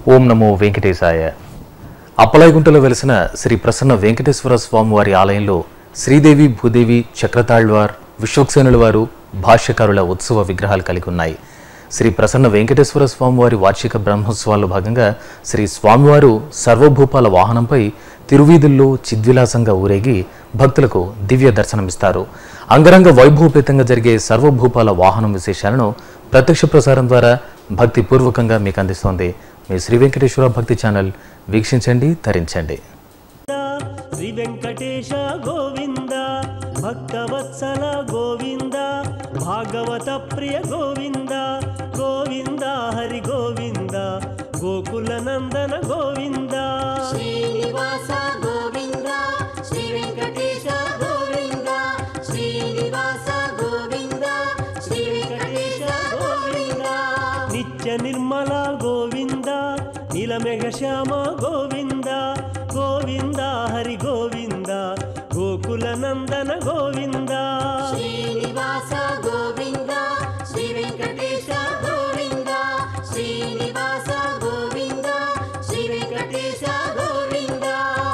ఓం నమో వెంకటేశాయ అప్పలాయగుంటలో వెలిసిన శ్రీ ప్రసన్న వెంకటేశ్వర స్వామి వారి ఆలయంలో శ్రీదేవి భూదేవి చక్రతాళ్వార్ విశ్వక్సేనుల వారు భాష్యకారుల ఉత్సవ విగ్రహాలు కలిగి ఉన్నాయి శ్రీ ప్రసన్న వెంకటేశ్వర స్వామివారి వార్షిక బ్రహ్మోత్సవాల్లో భాగంగా శ్రీ స్వామివారు సర్వభూపాల వాహనంపై తిరువీధుల్లో చిద్విలాసంగా ఊరేగి భక్తులకు దివ్య దర్శనమిస్తారు అంగరంగ వైభవపేతంగా జరిగే సర్వభూపాల వాహనం విశేషాలను ప్రత్యక్ష ప్రసారం ద్వారా భక్తిపూర్వకంగా మీకు అందిస్తోంది మీ శ్రీ వెంకటేశ్వర భక్తి ఛానల్ వీక్షించండి తరించండి శ్రీ వెంకటేశ గోవింద భక్తవత్సల గోవింద భాగవత ప్రియ గోవింద గోవింద హరి గోవింద గోకుల నందన గోవింద శ్రీనివాస గోవింద శ్రీ వెంకటేశ గోవింద శ్రీనివాస గోవింద శ్రీ వెంకటేశ గోవింద నిత్య నిర్మల గోవింద నీలమేఘ శ్యామ గోవింద గోవింద హరి గోవింద గోకుల నందన గోవింద శ్రీనివాస గోవింద శ్రీ వెంకటేశ గోవింద శ్రీనివాస గోవింద శ్రీ వెంకటేశ గోవింద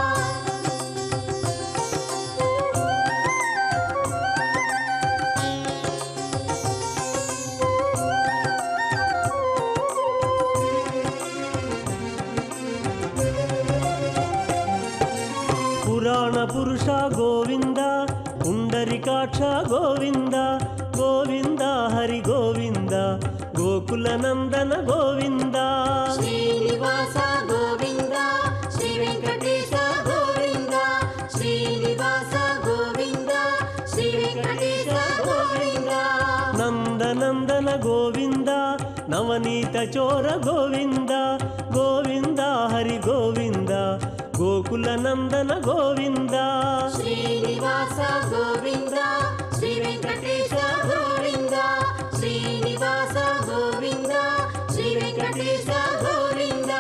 పురాణ పురుష గోవింద పుండరికాక్ష గోవింద గోవింద హరి గోవింద గోకుల నందన గోవింద శ్రీనివాస గోవింద శ్రీ వెంకటేశ గోవింద శ్రీనివాస గోవింద శ్రీ వెంకటేశ గోవింద నందనందన గోవింద నవనీత చోర గోవింద గోవింద హరి గోవింద గోకుల నందన గోవింద శ్రీనివాస గోవింద శ్రీ వెంకటేశ గోవింద శ్రీనివాస గోవింద శ్రీ వెంకటేశ గోవింద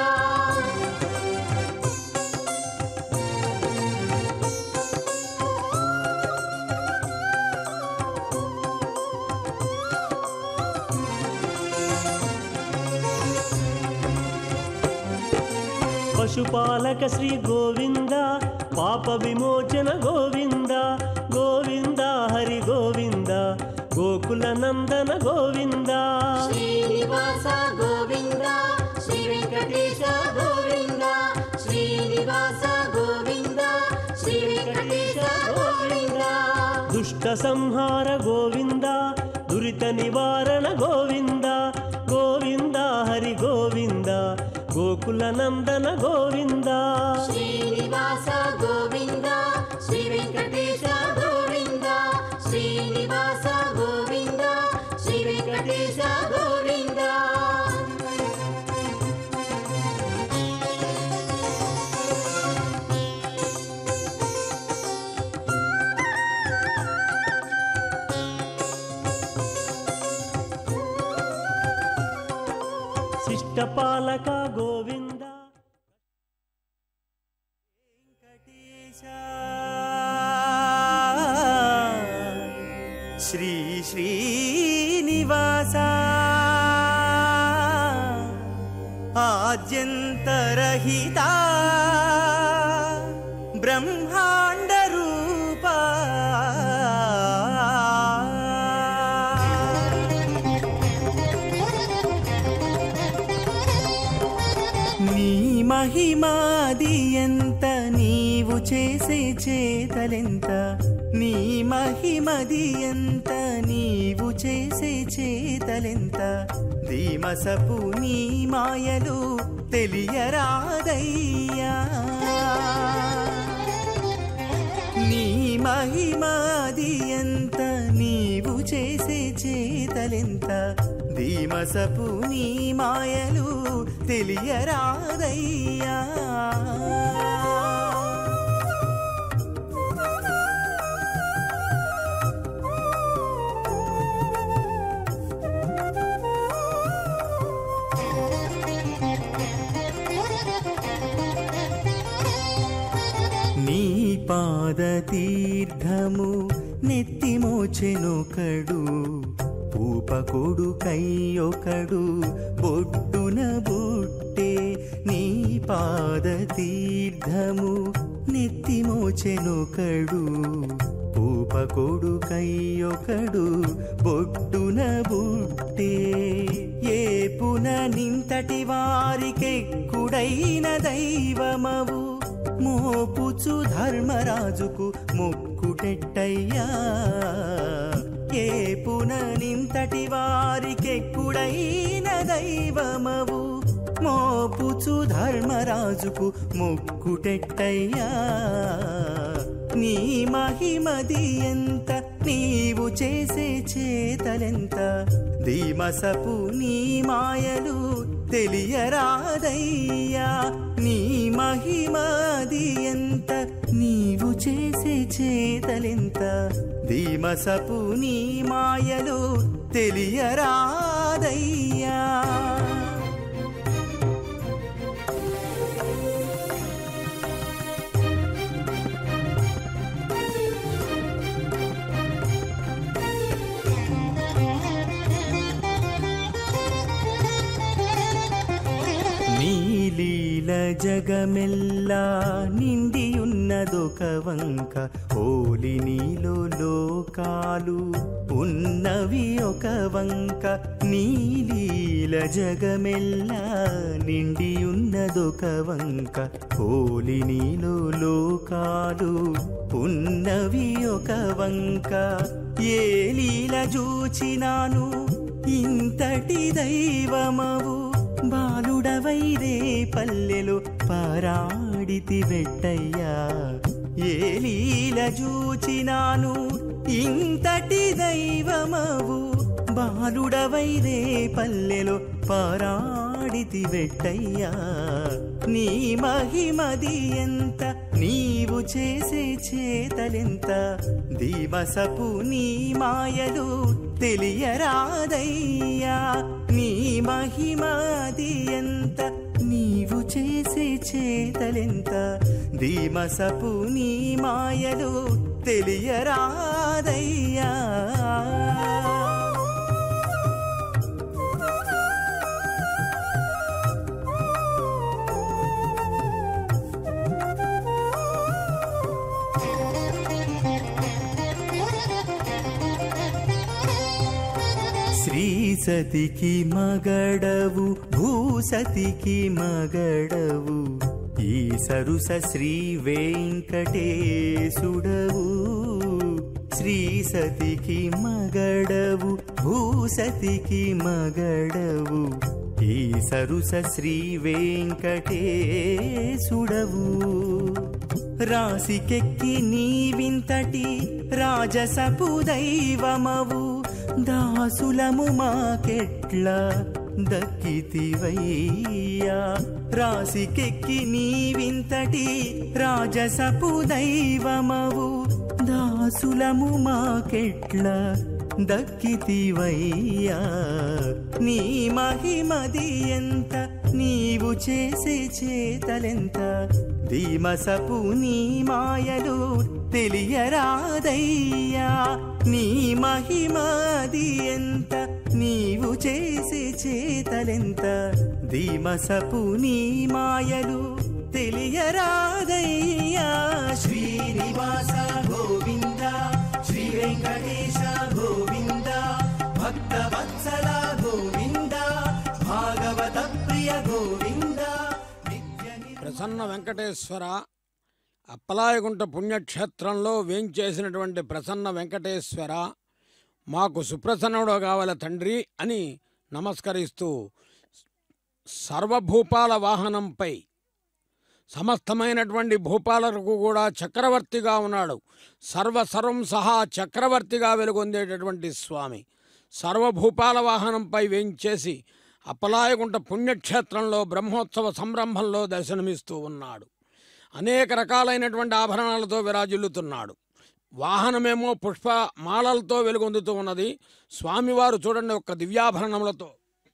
పశుపాలక శ్రీ గోవింద పాప విమోచన గోవింద గోవింద హరి గోవింద గోకుల నందన గోవింద శ్రీనివాస గోవింద శ్రీ వెంకటేశ గోవింద శ్రీనివాస గోవింద శ్రీ వెంకటేశ గోవింద దుష్ట సంహార గోవింద దురిత నివారణ గోవింద గోవింద హరి గోవింద గోకుల నందన గోవింద శ్రీనివాస గోవింద శ్రీ వెంకటేశ గోవింద శ్రీనివాస గోవింద శ్రీ వెంకటేశ గోవింద శిష్టపాలక గోవింద శ్రీ శ్రీనివాస ఆద్యంతరహిత బ్రహ్మాండ రూప నీ మహిమాది ఎంత నీవు చేసే చేతలెంత నీ మహిమది ఎంత నీవు చేసే చేతలెంత ధీమసపు నీ మాయలు తెలియరాదయ్యా నీ మహిమాది ఎంత నీవు చేసే చేతలెంత ధీమసపు నీ మాయలు తెలియరాదయ్యా నీ పాద తీర్థము నెత్తిమోచెనొకడు పూపకొడు కయ్యొకడు బొడ్డున బుట్టే పాద తీర్థము నెత్తిమోచెనొకడు పూపకొడుకయ్యొకడు బొట్టున బుట్టే ఏ పున నింతటి వారికెక్కుడైన దైవమవు మోపుచు ధర్మరాజుకు మొక్కుటెట్టయ్యా ఏ పున నింతటి వారికెక్కుడైన దైవమవు మోపుచు ధర్మరాజుకు మొక్కుటెట్టయ్యా నీ మహిమది ఎంత నీవు చేసే చేతలెంత ధీమసపు నీ మాయలు తెలియరాదయ్యా నీ మహిమది ఎంత నీవు చేసే చేతలెంత ధీమసపు నీ మాయలు తెలియరాదయ్యా నీలీల జగమెల్లా నిండియున్నదొక వంక ఓలి నీలో లోకాలు ఉన్నవి ఒక వంక నీలీల జగమెల్లా నిండియున్నదొక వంక ఓలి నీలో లోకాలు ఉన్నవి ఒక వంక ఏ లీల చూచినాను ఇంతటి దైవమవు బాలుడవైరే పల్లెలు పారాడితి వెట్టయ్యా ఏ లీల చూచినాను ఇంతటి దైవమవు బాలుడవైరే పల్లెలు పారాడితి వెట్టయ్యా నీ మహిమది ఎంత నీవు చేసే చేతలెంత దివసపు నీ మాయలు తెలియరాదయ్యా నీ మహిమది ఎంత నీవు చేసే చేతలెంత ధీమసపు నీ మాయలు తెలియరాదయ్యా శ్రీ సతికి మగడవు భూసతికి మగడవు ఈ సరుస శ్రీ వెంకటేశుడవు శ్రీ సతికి మగడవు భూసతికి మగడవు ఈ సరుస శ్రీ వెంకటేశుడవు రాసికెక్కి నీవింతటి రాజసపు దైవమవు దాసులము మాకెట్ల దక్కితివయ్యా రాసికెక్కి నీవింతటి రాజసపు దైవమవు దాసులము మాకెట్ల దక్కితివయ్యా నీ మహిమది ఎంత నీవు చేసే చేతలెంత ధీమసపు నీ మాయలు తెలియరాదయ్యా నీ మహిమది ఎంత నీవు చేసే చేతలెంత ధీమసపు నీ మాయలు తెలియరాదయ్యా శ్రీనివాస గోవింద శ్రీ వెంకటేశ గోవింద భక్త వత్సల గోవింద భాగవత ప్రియ గోవింద నిత్య ప్రసన్న వెంకటేశ్వర అప్పలాయగుంట పుణ్యక్షేత్రంలో వేంచేసినటువంటి ప్రసన్న వెంకటేశ్వర మాకు సుప్రసన్నుడు కావాల తండ్రి అని నమస్కరిస్తూ సర్వభూపాల వాహనంపై సమస్తమైనటువంటి భూపాలకు కూడా చక్రవర్తిగా ఉన్నాడు సర్వసర్వం సహా చక్రవర్తిగా వెలుగొందేటటువంటి స్వామి సర్వభూపాల వాహనంపై వేంచేసి అప్పలాయగుంట పుణ్యక్షేత్రంలో బ్రహ్మోత్సవ సంరంభంలో దర్శనమిస్తూ ఉన్నాడు అనేక రకాలైనటువంటి ఆభరణాలతో విరాజిల్లుతున్నాడు వాహనమేమో పుష్ప మాలలతో వెలుగొందుతూ ఉన్నది స్వామివారు చూడండి ఒక్క దివ్యాభరణములతో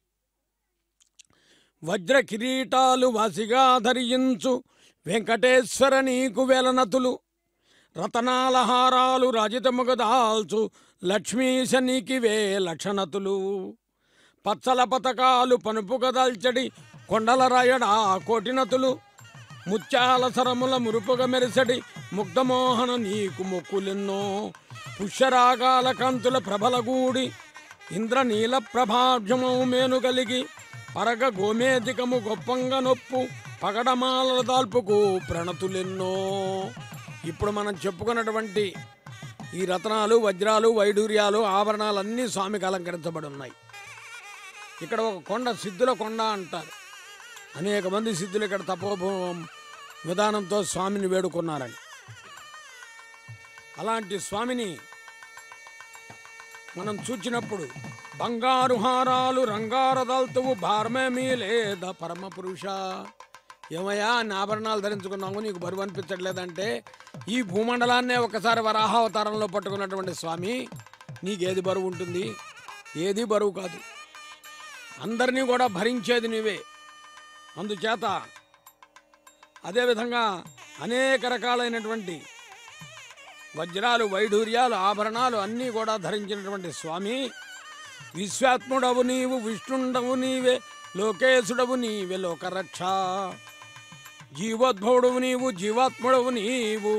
వజ్ర కిరీటాలు వాసిగా ధరించు వెంకటేశ్వర నీకు వెలనతులు రతనాల హారాలు రాజితముగ దాల్చు లక్ష్మీశ నీకివే లక్షణతులు పచ్చల పతకాలు పనుపుగదల్చడి కొండల రాయడ కోటినతులు ముత్యాల సరముల మురుపుగ మెరిసడి ముగ్ధమోహన నీకు మొక్కులెన్నో పుష్యరాగాల కంతుల ప్రభలగూడి ఇంద్రనీల ప్రభాభ్యము మేను కలిగి పరగ గోమేధికము గొప్పంగా నొప్పు పగడమాల దాల్పుకు ప్రణతులెన్నో ఇప్పుడు మనం చెప్పుకున్నటువంటి ఈ రత్నాలు వజ్రాలు వైడూర్యాలు ఆభరణాలన్నీ స్వామికి అలంకరించబడి ఉన్నాయి ఇక్కడ ఒక కొండ సిద్ధుల కొండ అంటారు అనేక మంది సిద్ధులు ఇక్కడ తపో విధానంతో స్వామిని వేడుకున్నారని అలాంటి స్వామిని మనం చూచినప్పుడు బంగారు హారాలు రంగారదల్తువు భారమేమీ లేదా పరమ పురుష ఏమయ్యా అన్ని ఆభరణాలు ధరించుకున్నాము నీకు బరువు అనిపించట్లేదంటే ఈ భూమండలాన్నే ఒకసారి వరాహావతారంలో పట్టుకున్నటువంటి స్వామి నీకేది బరువు ఉంటుంది ఏది బరువు కాదు అందరినీ కూడా భరించేది నీవే అందుచేత అదేవిధంగా అనేక రకాలైనటువంటి వజ్రాలు వైఢూర్యాలు ఆభరణాలు అన్నీ కూడా ధరించినటువంటి స్వామి విశ్వాత్ముడవు నీవు విష్ణుండవు నీవే లోకేశుడవు నీవే లోకరక్ష జీవోద్భవుడవు నీవు జీవాత్ముడవు నీవు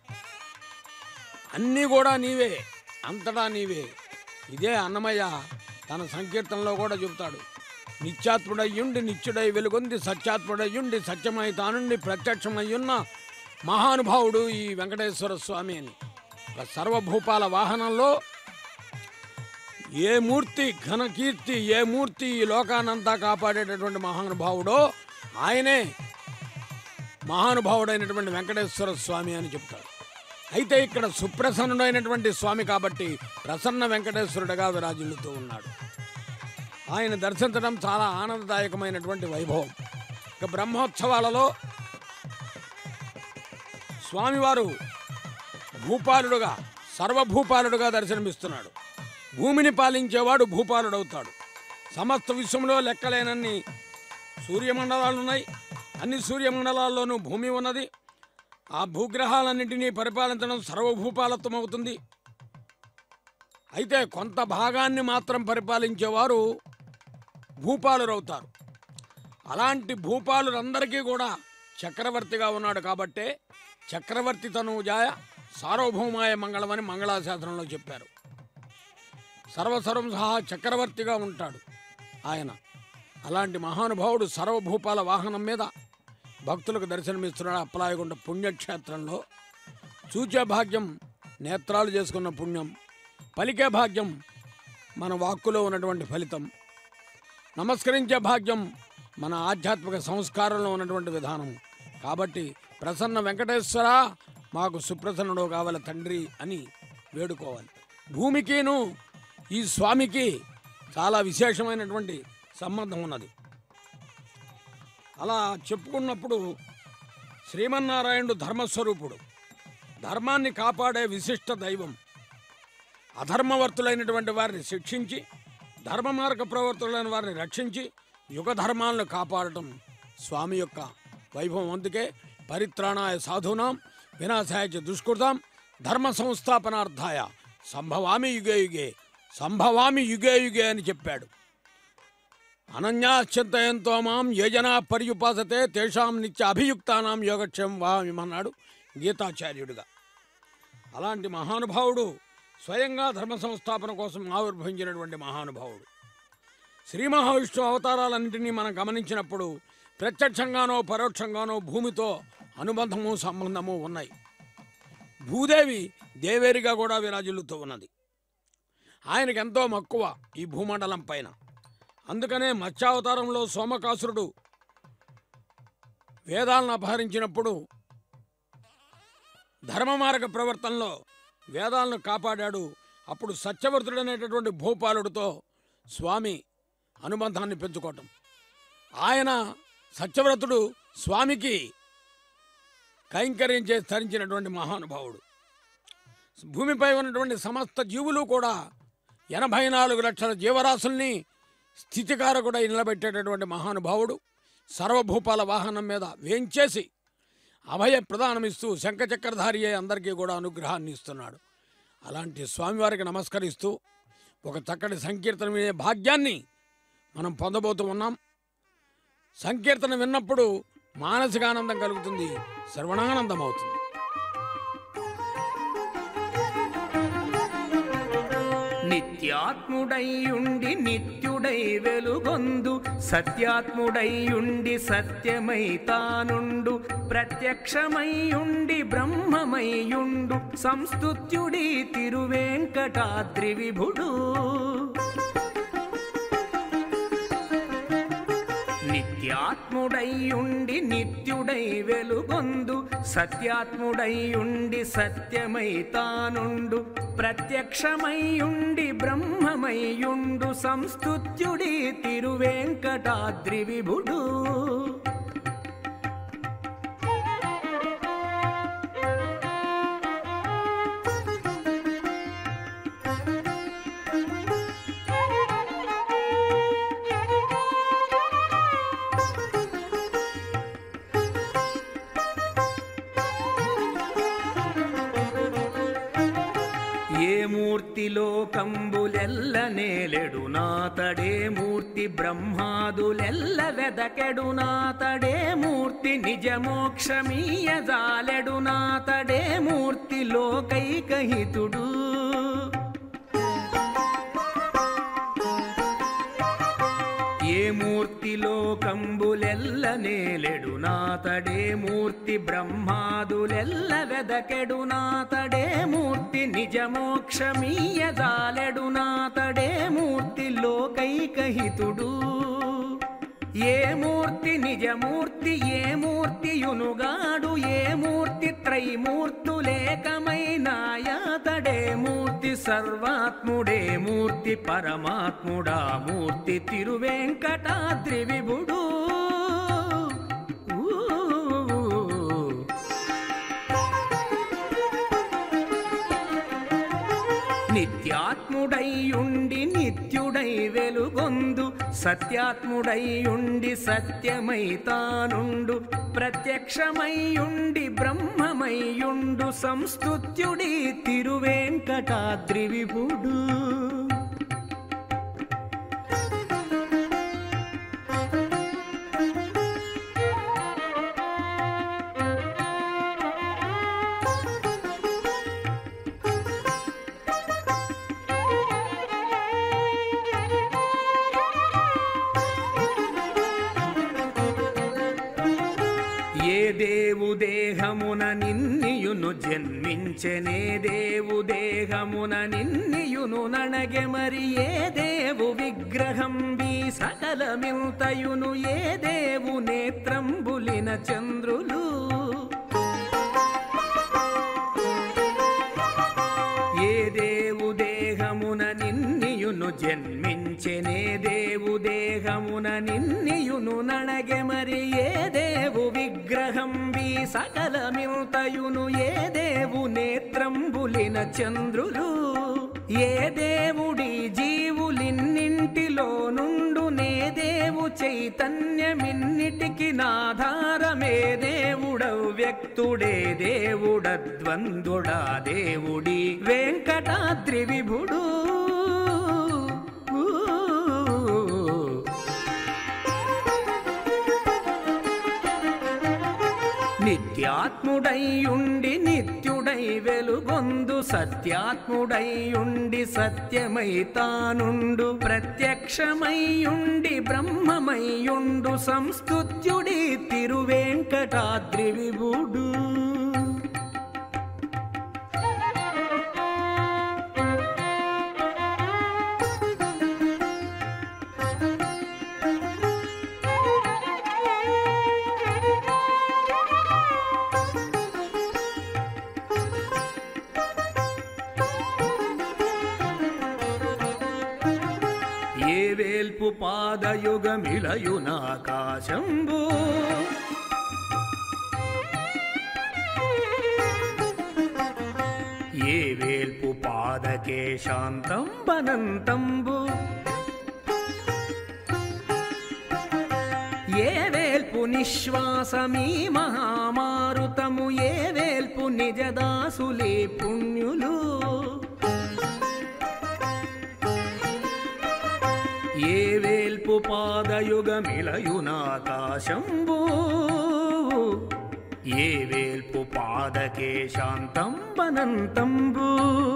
అన్నీ కూడా నీవే అంతటా నీవే ఇదే అన్నమయ్య తన సంకీర్తనలో కూడా చెబుతాడు నిత్యాత్ముడయ్యుండి నిత్యుడై వెలుగొంది సత్యాత్ముడయ్యుండి సత్యమై తానుండి ప్రత్యక్షమయ్యున్న మహానుభావుడు ఈ వెంకటేశ్వర స్వామి అని ఒక సర్వభూపాల వాహనంలో ఏ మూర్తి ఘనకీర్తి ఏ మూర్తి ఈ లోకానంతా కాపాడేటటువంటి మహానుభావుడో ఆయనే మహానుభావుడైనటువంటి వెంకటేశ్వర స్వామి అని చెప్తారు అయితే ఇక్కడ సుప్రసన్నుడైనటువంటి స్వామి కాబట్టి ప్రసన్న వెంకటేశ్వరుడిగా విరాజిల్లుతూ ఉన్నాడు ఆయన దర్శించడం చాలా ఆనందదాయకమైనటువంటి వైభవం ఇక బ్రహ్మోత్సవాలలో స్వామివారు భూపాలుడుగా సర్వభూపాలుడుగా దర్శనమిస్తున్నాడు భూమిని పాలించేవాడు భూపాలుడవుతాడు సమస్త విశ్వంలో లెక్కలేనన్ని సూర్యమండలాలు ఉన్నాయి అన్ని సూర్యమండలాల్లోనూ భూమి ఉన్నది ఆ భూగ్రహాలన్నింటినీ పరిపాలించడం సర్వభూపాలత్వం అవుతుంది అయితే కొంత భాగాన్ని మాత్రం పరిపాలించేవారు భూపాలురవుతారు అలాంటి భూపాలురందరికీ కూడా చక్రవర్తిగా ఉన్నాడు కాబట్టే చక్రవర్తి తనుజాయ సార్వభౌమాయ మంగళమని మంగళాశాసనంలో చెప్పారు సర్వసర్వం సహా చక్రవర్తిగా ఉంటాడు ఆయన అలాంటి మహానుభావుడు సర్వభూపాల వాహనం మీద భక్తులకు దర్శనమిస్తున్నాడు అప్పలాయగుండ పుణ్యక్షేత్రంలో చూచే భాగ్యం నేత్రాలు చేసుకున్న పుణ్యం పలికే భాగ్యం మన వాక్కులో ఉన్నటువంటి ఫలితం నమస్కరించే భాగ్యం మన ఆధ్యాత్మిక సంస్కారంలో ఉన్నటువంటి విధానం కాబట్టి ప్రసన్న వెంకటేశ్వర మాకు సుప్రసన్నుడు కావాలి తండ్రి అని వేడుకోవాలి భూమికిను ఈ స్వామికి చాలా విశేషమైనటువంటి సంబంధం ఉన్నది అలా చెప్పుకున్నప్పుడు శ్రీమన్నారాయణుడు ధర్మస్వరూపుడు ధర్మాన్ని కాపాడే విశిష్ట దైవం అధర్మవర్తులైనటువంటి వారిని శిక్షించి ధర్మ మార్గ ప్రవర్తులైన వారిని రక్షించి యుగ ధర్మాలను కాపాడటం స్వామి యొక్క వైభవం అందుకే పరిత్రాణాయ సాధూనాం వినాశాయ చ దుష్కృతాం ధర్మ సంస్థాపనార్థాయ సంభవామి యుగే యుగే సంభవామి యుగే యుగే అని చెప్పాడు అనన్యాశ్చింతయంతో మాం ఏ జనా పర్యుపాసతే తేషాం నిత్య అభియుక్తానాం యోగక్షేమం వామన్నాడు గీతాచార్యుడిగా అలాంటి మహానుభావుడు స్వయంగా ధర్మ సంస్థాపన కోసం ఆవిర్భవించినటువంటి మహానుభావుడు శ్రీ మహావిష్ణు అవతారాలన్నింటినీ మనం గమనించినప్పుడు ప్రత్యక్షంగానో పరోక్షంగానో భూమితో అనుబంధము సంబంధము ఉన్నాయి భూదేవి దేవేరిగా కూడా విరాజిల్లుతూ ఉన్నది ఆయనకి ఎంతో మక్కువ ఈ భూమండలం పైన అందుకనే మత్స్యావతారంలో సోమకాసురుడు వేదాలను అపహరించినప్పుడు ధర్మ మార్గ ప్రవర్తనలో వేదాలను కాపాడాడు అప్పుడు సత్యవర్తుడు అనేటటువంటి భూపాలుడితో స్వామి అనుబంధాన్ని పెంచుకోవటం ఆయన సత్యవ్రతుడు స్వామికి కైంకర్యం చేసి ధరించినటువంటి మహానుభావుడు భూమిపై ఉన్నటువంటి సమస్త జీవులు కూడా ఎనభై నాలుగు లక్షల జీవరాశుల్ని స్థితికారకుడై నిలబెట్టేటటువంటి మహానుభావుడు సర్వభూపాల వాహనం మీద వేంచేసి అభయ ప్రదానమిస్తూ శంఖచక్రధారి అయి అందరికీ కూడా అనుగ్రహాన్ని ఇస్తున్నాడు అలాంటి స్వామివారికి నమస్కరిస్తూ ఒక చక్కటి సంకీర్తన వినే భాగ్యాన్ని మనం పొందబోతూ ఉన్నాం సంకీర్తన విన్నప్పుడు మానసిక ఆనందం కలుగుతుంది శ్రవణానందం అవుతుంది నిత్యాత్ముడైయుండి నిత్యుడై వెలుగొందు సత్యాత్ముడైయుండి సత్యమై తానుండు ప్రత్యక్షమైయుండి బ్రహ్మమైయుండు సంస్తుత్యుడి తిరువేంకటాద్రి విభుడు నిత్యాత్ముడైయుండి నిత్యుడై వెలుగొందు సత్యాత్ముడైయుండి సత్యమై తానుండు ప్రత్యక్షమైయుండి బ్రహ్మమైయుండు సంస్తుత్యుడి తిరువేంకటాద్రి విభుడు ఏ మూర్తిలో కంబులెల్ల నేలెడు నాతడే మూర్తి బ్రహ్మాదులెల్ల వెదకెడు నాతడే మూర్తి నిజమోక్షమీయజాలెడు నాతడే మూర్తి లోకైకహితుడు ఏ మూర్తిలో కంబులెల్ల నేలెడు నాతడే మూర్తి బ్రహ్మాదులెల్ల వెదకెడు నాతడే మూర్తి నిజమోక్షమీయజాలెడు నాతడే మూర్తి లోకైకహితుడు ఏ మూర్తి నిజమూర్తి ఏ మూర్తియునుగాడు ఏ మూర్తి త్రైమూర్తులేకమైనాయాతడే మూర్తి సర్వాత్ముడే మూర్తి పరమాత్ముడా మూర్తి తిరువెంకటాద్రి విభుడు ఊ. నిత్యాత్ముడైయుండి నిత్యుడై వెలుగొందు సత్యాత్ముడైయుండి సత్యమై తానుండు ప్రత్యక్షమైయుండి బ్రహ్మమైయుండు సంస్తుత్యుడి తిరువేంకటాద్రి విభుడు ఏ దేవు దేహమున నిన్నియును జన్మించెనే దేవు దేహమున నిన్నియును నణగె మరి ఏ దేవు విగ్రహం బి సకలమిల్తయును ఏ దేవు నేత్రంబులిన చంద్రులు ఏ దేవు దేహమున నిన్నియును జన్మించెనే దేవు దేహమున నిన్నియును నణగె మరి ఏ దేవు విగ్రహం వి సకలమిల్తయును ఏ దేవు నేత్రంబులిన చంద్రులు ఏ దేవుడి జీవులిన్నింటిలో నుండు నే దేవు చైతన్యమిన్నిటికి నాధారమే దేవుడవు వ్యక్తుడే దేవుడద్వందుడా దేవుడి వెంకటాద్రి విభుడు ఊ. నిత్యాత్ముడైయుండి నిత్యుడై వెలుగొందు సత్యాత్ముడైయుండి సత్యమై తానుండు ప్రత్యక్షమైయుండి బ్రహ్మమైయుండు సంస్తుత్యుడి తిరువేంకటాద్రి విభుడు ఏ వేల్పు పాదయుగమిలయునాకాశంబు ఏ వేల్పు పాదకే శాంతం బనంతంబు ఏ వేల్పు నిశ్వాసమీ మహామారుతము ఏ వేల్పు నిజదాసులే పుణ్యులు ఏ వేల్పు పాదయుగమిలయునాకాశంబు ఏ వేల్పు పాదకే శాంతం బనంతంబు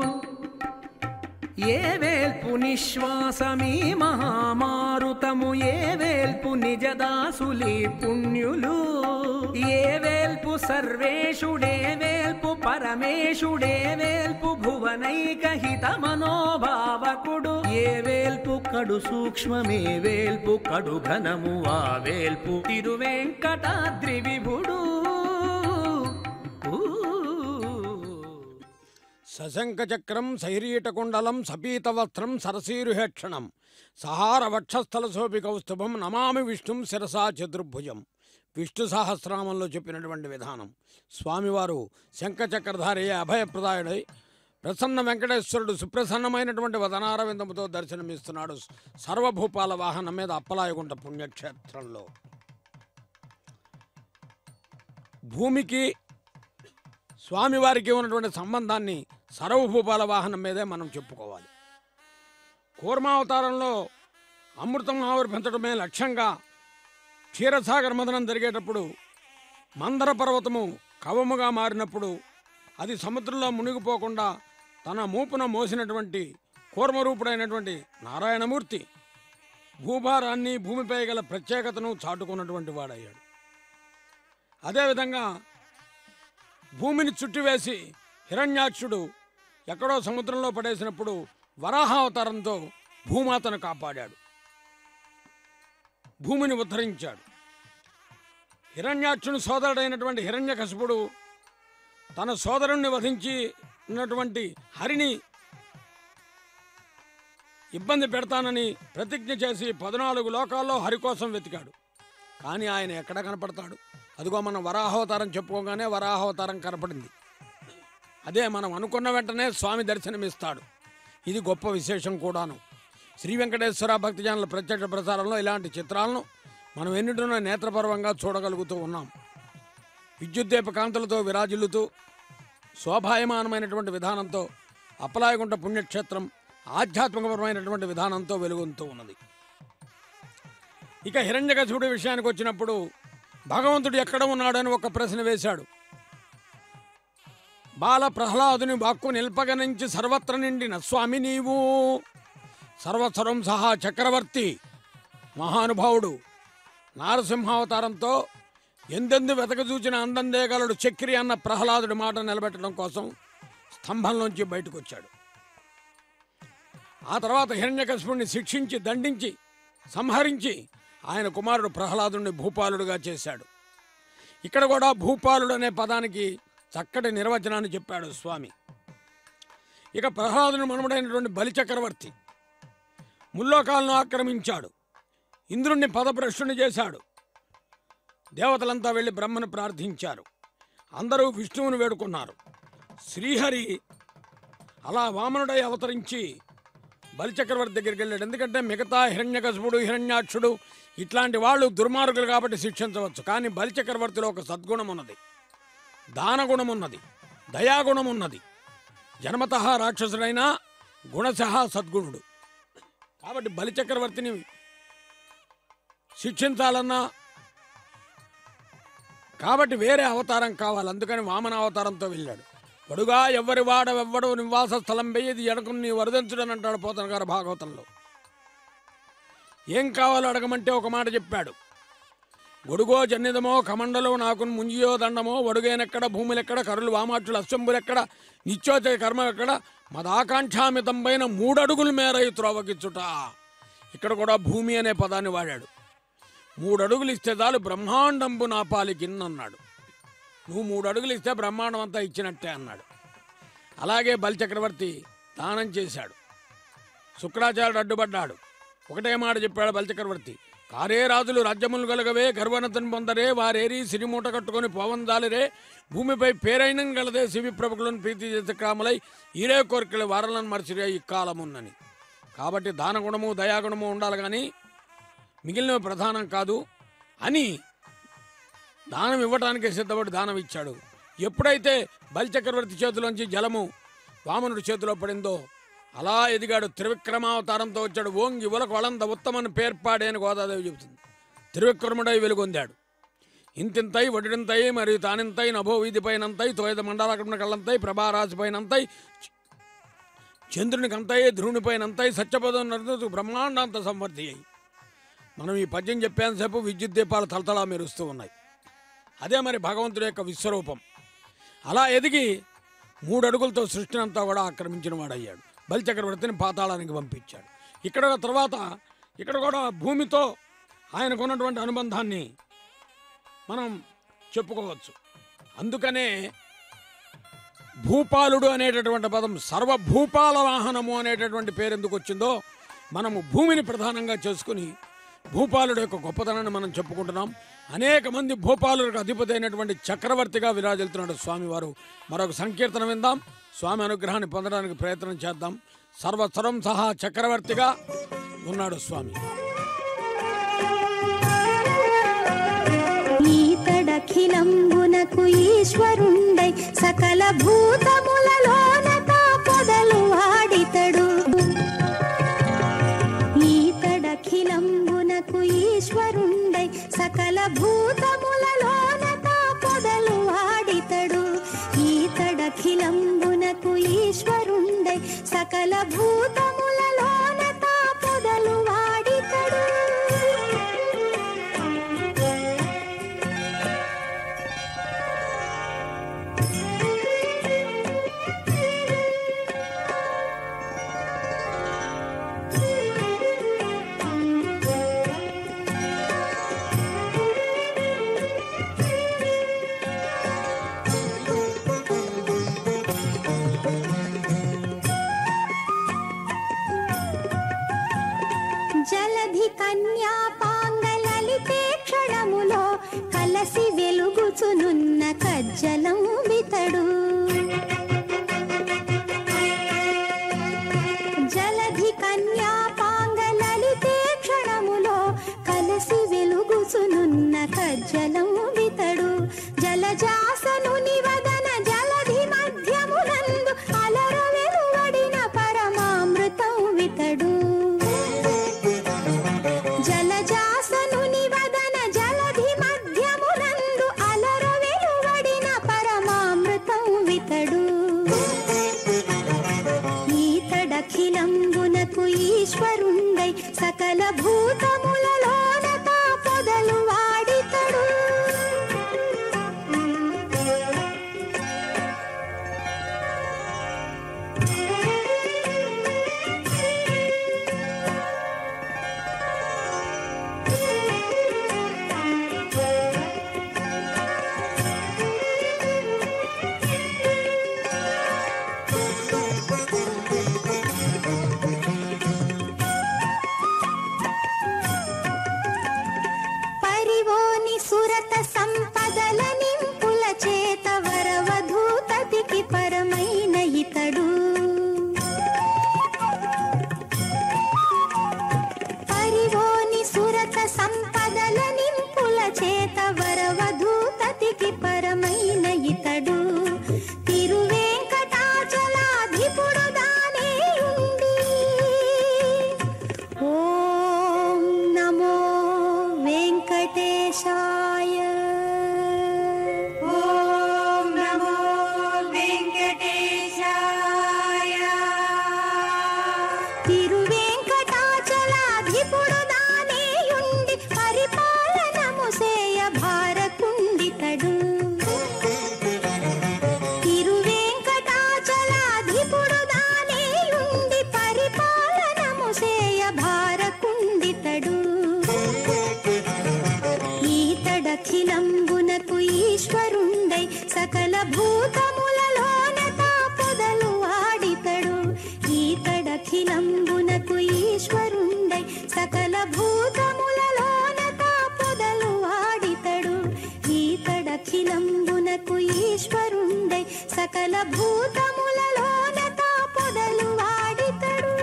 ఏ వేల్పు నిశ్వాసమీ మహామారుతము ఏ వేల్పు నిజదాసులి పుణ్యులు ఏ వేల్పు సర్వేషుడే వేల్పు పరమేశుడే వేల్పు భువనైక హిత మనోభావకుడు ఏ వేల్పు కడు సూక్ష్మమే వేల్పు కడు ఘనము ఆ వేల్పు తిరువెంకటాద్రి విభుడు ఊ. సశంక చక్రం శైరీటకుండలం సపీతవస్త్రం సరసీరుహేక్షణం సహార వక్షస్థల శోభి కౌస్తుభం నమామి విష్ణుం శిరసా చతుర్భుజం విష్ణు సహస్రామంలో చెప్పినటువంటి విధానం స్వామివారు శంఖచక్రధారి అభయప్రదాయుడై ప్రసన్న వెంకటేశ్వరుడు సుప్రసన్నమైనటువంటి వదనారవిందముతో దర్శనమిస్తున్నాడు సర్వభూపాల వాహనం మీద అప్పలాయగుంట పుణ్యక్షేత్రంలో భూమికి స్వామివారికి ఉన్నటువంటి సంబంధాన్ని సర్వభూపాల వాహనం మీదే మనం చెప్పుకోవాలి కూర్మావతారంలో అమృతం ఆవిర్భించడమే లక్ష్యంగా క్షీరసాగర మదనం జరిగేటప్పుడు మందర పర్వతము కవముగా మారినప్పుడు అది సముద్రంలో మునిగిపోకుండా తన మూపున మోసినటువంటి కూర్మరూపుడైనటువంటి నారాయణమూర్తి భూభారాన్ని భూమిపై గల ప్రత్యేకతను చాటుకున్నటువంటి వాడయ్యాడు అదేవిధంగా భూమిని చుట్టివేసి హిరణ్యాక్షుడు ఎక్కడో సముద్రంలో పడేసినప్పుడు వరాహావతారంతో భూమాతను కాపాడాడు భూమిని ఉద్ధరించాడు హిరణ్యాక్షుని సోదరుడైనటువంటి హిరణ్యకశిపుడు తన సోదరుణ్ణి వధించి ఉన్నటువంటి హరిని ఇబ్బంది పెడతానని ప్రతిజ్ఞ చేసి పద్నాలుగు లోకాల్లో హరి కోసం వెతికాడు కానీ ఆయన ఎక్కడ కనపడతాడు అదిగో మనం వరాహావతారం చెప్పుకోగానే వరాహావతారం కనపడింది అదే మనం అనుకున్న వెంటనే స్వామి దర్శనమిస్తాడు ఇది గొప్ప విశేషం కూడాను శ్రీ వెంకటేశ్వర భక్తిజనుల ప్రత్యక్ష ప్రసారంలో ఇలాంటి చిత్రాలను మనం ఎన్నిటినో నేత్రపర్వంగా చూడగలుగుతూ ఉన్నాం విద్యుద్దీప కాంతులతో విరాజిల్లుతూ శోభాయమానమైనటువంటి విధానంతో అప్పలాయగుంట పుణ్యక్షేత్రం ఆధ్యాత్మికపరమైనటువంటి విధానంతో వెలుగొందుతూ ఉన్నది ఇక హిరణ్యకశిపుడి విషయానికి వచ్చినప్పుడు భగవంతుడు ఎక్కడ ఉన్నాడని ఒక ప్రశ్న వేశాడు బాల ప్రహ్లాదుని వాక్కు నిల్పగనించి సర్వత్ర నిండిన స్వామి నీవు సర్వస్వరం సహా చక్రవర్తి మహానుభావుడు నారసింహావతారంతో ఎందెందు వెతకచూచిన అందందేగలడు చక్రి అన్న ప్రహ్లాదుడి మాట నిలబెట్టడం కోసం స్తంభంలోంచి బయటకు వచ్చాడు ఆ తర్వాత హిరణ్యకశిపుణ్ణి శిక్షించి దండించి సంహరించి ఆయన కుమారుడు ప్రహ్లాదుని భూపాలుడుగా చేశాడు ఇక్కడ కూడా భూపాలుడు అనే పదానికి చక్కటి నిర్వచనాన్ని చెప్పాడు స్వామి ఇక ప్రహ్లాదుని మనుమడైనటువంటి బలిచక్రవర్తి ముల్లోకాలను ఆక్రమించాడు ఇంద్రుణ్ణి పదభ్రష్టుని చేశాడు దేవతలంతా వెళ్ళి బ్రహ్మను ప్రార్థించారు అందరూ విష్ణువుని వేడుకున్నారు శ్రీహరి అలా వామనుడై అవతరించి బలిచక్రవర్తి దగ్గరికి వెళ్ళాడు ఎందుకంటే మిగతా హిరణ్యకశపుడు హిరణ్యాక్షుడు ఇట్లాంటి వాళ్ళు దుర్మార్గులు కాబట్టి శిక్షించవచ్చు కానీ బలిచక్రవర్తిలో ఒక సద్గుణం ఉన్నది దానగుణం ఉన్నది దయాగుణం ఉన్నది జన్మత రాక్షసుడైనా గుణశః సద్గుణుడు కాబట్టి బలిచక్రవర్తిని శిక్షించాలన్నా కాబట్టి వేరే అవతారం కావాలి అందుకని వామన అవతారంతో వెళ్ళాడు వడుగా ఎవ్వరి వాడవెవ్వడు నివాస స్థలం వేయది ఎడకుని నీ వరదించుడని అంటాడు పోతన గారు భాగవతంలో ఏం కావాలో అడగమంటే ఒక మాట చెప్పాడు గొడుగో జన్నిదమో కమండలో నాకు ముంజియో దండమో వడుగేనెక్కడ భూములెక్కడ కరులు వామాక్షులు అశ్వంబులెక్కడ నిత్యోచయ కర్మ ఎక్కడ మదాకాంక్షామితంపైన మూడడుగుల మేర ఈ త్రోవకిచ్చుట ఇక్కడ కూడా భూమి అనే పదాన్ని వాడాడు మూడు అడుగులు ఇస్తే చాలు బ్రహ్మాండంబు నా పాలికిన్నన్నాడు నువ్వు మూడు అడుగులు ఇస్తే బ్రహ్మాండం అంతా ఇచ్చినట్టే అన్నాడు అలాగే బలిచక్రవర్తి దానం చేశాడు శుక్రాచార్యుడు అడ్డుపడ్డాడు ఒకటే మాట చెప్పాడు బలిచక్రవర్తి కారే రాజులు రాజ్యములు గలగవే గర్వనతను పొందరే వారేరి సిరిమూట కట్టుకొని పోవందాలిరే భూమిపై పేరైనం గలదే శివి ప్రభుకులను ప్రీతి చేసే కామలై ఈరే కోరికలు వారలను మరిచిరే ఇక్కాలమున్నని కాబట్టి దానగుణము దయాగుణము ఉండాలి కానీ మిగిలినవి ప్రధానం కాదు అని దానం ఇవ్వటానికి సిద్ధపడి దానం ఇచ్చాడు ఎప్పుడైతే బలిచక్రవర్తి చేతిలోంచి జలము వామనుడి చేతిలో పడిందో అలా ఎదిగాడు త్రివిక్రమావతారంతో వచ్చాడు ఓంగి ఉలకు వళంద ఉత్తమని పేర్పాడే అని గోదాదేవి చెబుతుంది త్రివిక్రముడై వెలుగొందాడు ఇంతింతై వడిడింతై మరియు తానింతై నభో వీధి పైనంతై తోయద మండలాక్రమణ కళ్ళంతై ప్రభారాశి పైనంతై చంద్రునికంతై ధ్రువునిపైనంతై సత్యపదం నడుతూ బ్రహ్మాండాంత సంవర్ధి అయి మనం ఈ పద్యం చెప్పేంతసేపు విద్యుత్ దీపాలు తలతలా మెరుస్తూ ఉన్నాయి అదే మరి భగవంతుడి యొక్క విశ్వరూపం అలా ఎదిగి మూడు అడుగులతో సృష్టిని అంతా కూడా ఆక్రమించిన వాడయ్యాడు బలిచక్రవర్తిని పాతాళానికి పంపించాడు ఇక్కడ తర్వాత ఇక్కడ కూడా భూమితో ఆయనకున్నటువంటి అనుబంధాన్ని మనం చెప్పుకోవచ్చు అందుకనే భూపాలుడు అనేటటువంటి పదం సర్వభూపాల వాహనము అనేటటువంటి పేరు ఎందుకు వచ్చిందో మనము భూమిని ప్రధానంగా చేసుకుని భూపాలుడు యొక్క గొప్పతనాన్ని మనం చెప్పుకుంటున్నాం అనేక మంది భూపాలులకు అధిపతి అయినటువంటి చక్రవర్తిగా విరాజిల్తున్నాడు స్వామివారు మరొక సంకీర్తన విందాం స్వామి అనుగ్రహాన్ని పొందడానికి ప్రయత్నం చేద్దాం సర్వస్వరం సహా చక్రవర్తిగా ఉన్నాడు స్వామి ఈతడఖిలంబునకు ఈశ్వరుండై సకల భూతములలోన తా పొదలు వాడితడు ఈతడఖిలంబునకు ఈశ్వరుండై సకల భూతములలోన తా పొదలు వాడితడు ఈతడఖిలంబునకు ఈశ్వరుండై సకల భూతములలోన తా పొదలు వాడితడు జలధి కన్యా పాంగలలితే క్షణములో కలసి వెలుగుచునున్న కజ్జలం వితడు జలధి కన్యా పాంగలలితే క్షణములో కలసి వెలుగుచునున్న కజ్జలం వితడు జలజాసను నివదన జలధి మధ్యమునందు అలర వెలువడిన పరమామృతం వితడు జలజాసను నివదన జలధి మధ్యమునందు అలర వెలువడిన పరమామృతం వితడు ఈతడఖిలంబునకు ఈశ్వరుండై సకల భూతములలోన తా పొదలు వాడితడు పరివోని సురత సంపదల నింపుల చేత వరవధూతతికి పరమైన ఇతడు పరివోని సురత సంపదల నింపుల చేత వరవధూతతికి పరమైన ఇతడు తిరువేంకటాచలాధిపుడు దానే ఉండి ఓం నమో వెంకటేశాయ ఓం నమో వెంకటేశాయ తిరువేంకటాచలాధిపుడు దానేయుండి పరిపాలనము సేయ భారకుండితడు తిరువేంకటాచలాధిపుడు దానేయుండి పరిపాలనము సేయ భారకుండితడు ఈతడఖిలంబునకు ఈశ్వరుండై సకల భూతములలోన తా పొదలు వాడితడు ఈతడఖిలంబునకు ఈశ్వరుండై సకల భూతములలోన తా పొదలు వాడితడు ఈతడఖిలంబునకు ఈశ్వరుండై సకల భూతములలోన తా పొదలు వాడితడు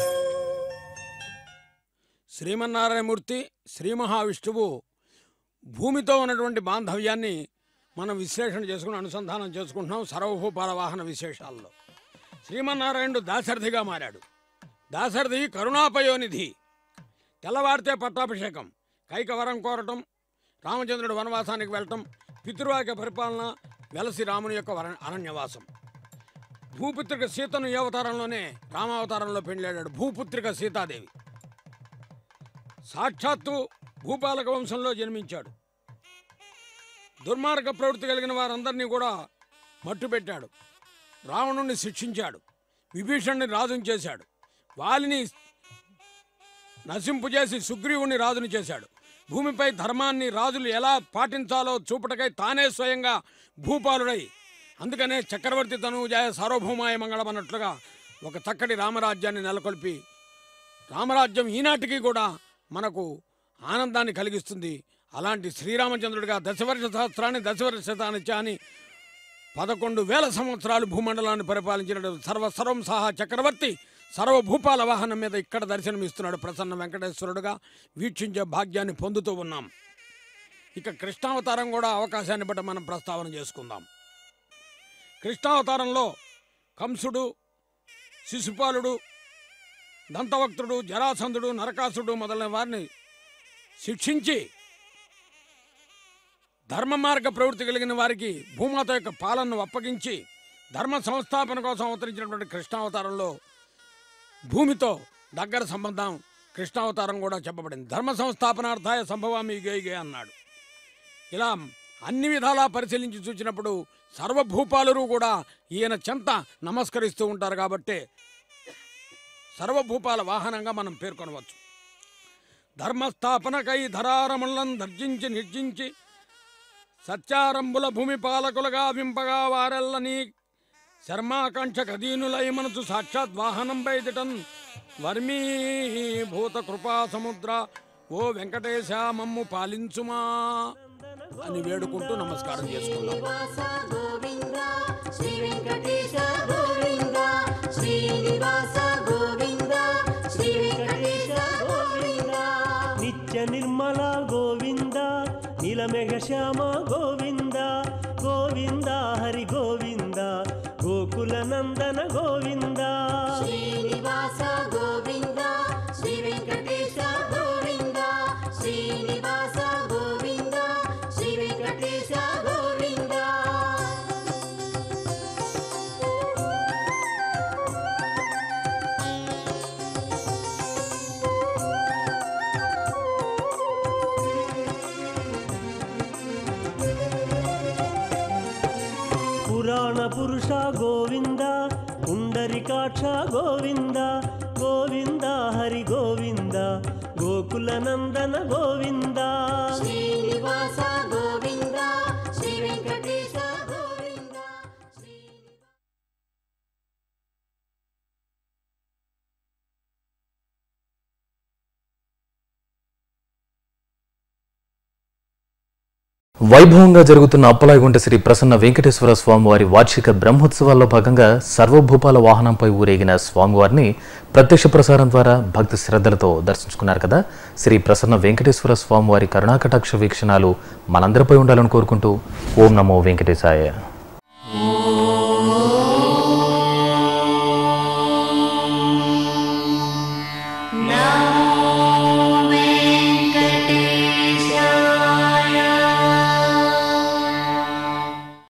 శ్రీమన్నారాయణమూర్తి శ్రీ మహావిష్ణువు భూమితో ఉన్నటువంటి బాంధవ్యాన్ని మనం విశ్లేషణ చేసుకుని అనుసంధానం చేసుకుంటున్నాం సర్వభూపాల వాహన విశేషాల్లో శ్రీమన్నారాయణుడు దాశరథిగా మారాడు దాశరథి కరుణాపయోనిధి తెల్లవారితే పట్టాభిషేకం కైకవరం కోరటం రామచంద్రుడు వనవాసానికి వెళ్ళటం పితృవాక్య పరిపాలన వెలసి రాముని యొక్క వర అరణ్యవాసం భూపుత్రిక సీతను ఈ అవతారంలోనే రామావతారంలో పెళ్ళాడాడు భూపుత్రిక సీతాదేవి సాక్షాత్తు భూపాలక వంశంలో జన్మించాడు దుర్మార్గ ప్రవృత్తి కలిగిన వారందరినీ కూడా మట్టుపెట్టాడు రావణుణ్ణి శిక్షించాడు విభీషణ్ణి రాజుని చేశాడు వాలిని నశింపు చేసి సుగ్రీవుని రాజుని చేశాడు భూమిపై ధర్మాన్ని రాజులు ఎలా పాటించాలో చూపటకై తానే స్వయంగా భూపాలుడై అందుకనే చక్రవర్తి తనుజాయ సార్వభౌమాయ మంగళం అన్నట్లుగా ఒక చక్కటి రామరాజ్యాన్ని నెలకొల్పి రామరాజ్యం ఈనాటికి కూడా మనకు ఆనందాన్ని కలిగిస్తుంది అలాంటి శ్రీరామచంద్రుడిగా దశవర్ష సహస్రాన్ని దశవర్ష శతానిత్య అని పదకొండు వేల సంవత్సరాలు భూమండలాన్ని పరిపాలించిన సర్వసర్వం సహా చక్రవర్తి సర్వభూపాల వాహనం మీద ఇక్కడ దర్శనమిస్తున్నాడు ప్రసన్న వెంకటేశ్వరుడుగా వీక్షించే భాగ్యాన్ని పొందుతూ ఉన్నాం ఇక కృష్ణావతారం కూడా అవకాశాన్ని బట్టి మనం ప్రస్తావన చేసుకుందాం కృష్ణావతారంలో కంసుడు శిశుపాలుడు దంతవక్తుడు జరాసంధుడు నరకాసుడు మొదలైన వారిని శిక్షించి ధర్మ మార్గ ప్రవృత్తి కలిగిన వారికి భూమాత యొక్క పాలనను అప్పగించి ధర్మ సంస్థాపన కోసం అవతరించినటువంటి కృష్ణావతారంలో భూమితో దగ్గర సంబంధం కృష్ణావతారం కూడా చెప్పబడింది ధర్మ సంస్థాపనార్థాయ సంభవామి యుగే అన్నాడు ఇలా అన్ని విధాలా పరిశీలించి చూసినప్పుడు సర్వభూపాలురు కూడా ఈయన చెంత నమస్కరిస్తూ ఉంటారు కాబట్టి సర్వభూపాల వాహనంగా మనం పేర్కొనవచ్చు ధర్మస్థాపనకై ధరారములను దర్జించి నిర్జించి సత్యారంభుల భూమి పాలకులుగా వింపగా వారెల్లని శర్మాకాంక్ష కదీనులై మనసు సాక్షాత్ వాహనం బయటన్ వర్మీభూత కృపా సముద్ర ఓ వెంకటేశ మమ్ము పాలించుమా అని వేడుకుంటూ నమస్కారం చేసుకుందాం శ్రీనివాస గోవింద శ్రీ వెంకటేశ గోవింద శ్రీనివాస గోవింద శ్రీ వెంకటేశ గోవింద నిత్య నిర్మల గోవింద నీలమేఘ శ్యామ గోవింద గోవింద హరి గోవింద గోకుల నందన గోవింద శ్రీనివాస గోవింద శ్రీ వెంకటేశ గోవింద శ్రీనివాస గోవింద శ్రీ వెంకటేశ గోవింద పురాణ పురుష గోవింద పుండరికాక్ష గోవింద గోవింద హరి గోవింద గోకుల నందన గోవింద శ్రీనివాస గోవింద శ్రీ వెంకటేశ గోవింద శ్రీ వైభవంగా జరుగుతున్న అప్పలాయగుంట శ్రీ ప్రసన్న వెంకటేశ్వర స్వామివారి వార్షిక బ్రహ్మోత్సవాల్లో భాగంగా సర్వభూపాల వాహనంపై ఊరేగిన స్వామివారిని ప్రత్యక్ష ప్రసారం ద్వారా భక్తి శ్రద్ధలతో దర్శించుకున్నారు కదా శ్రీ ప్రసన్న వెంకటేశ్వర స్వామివారి కరుణాకటాక్ష వీక్షణాలు మనందరిపై ఉండాలని కోరుకుంటూ ఓం నమో వెంకటేశాయ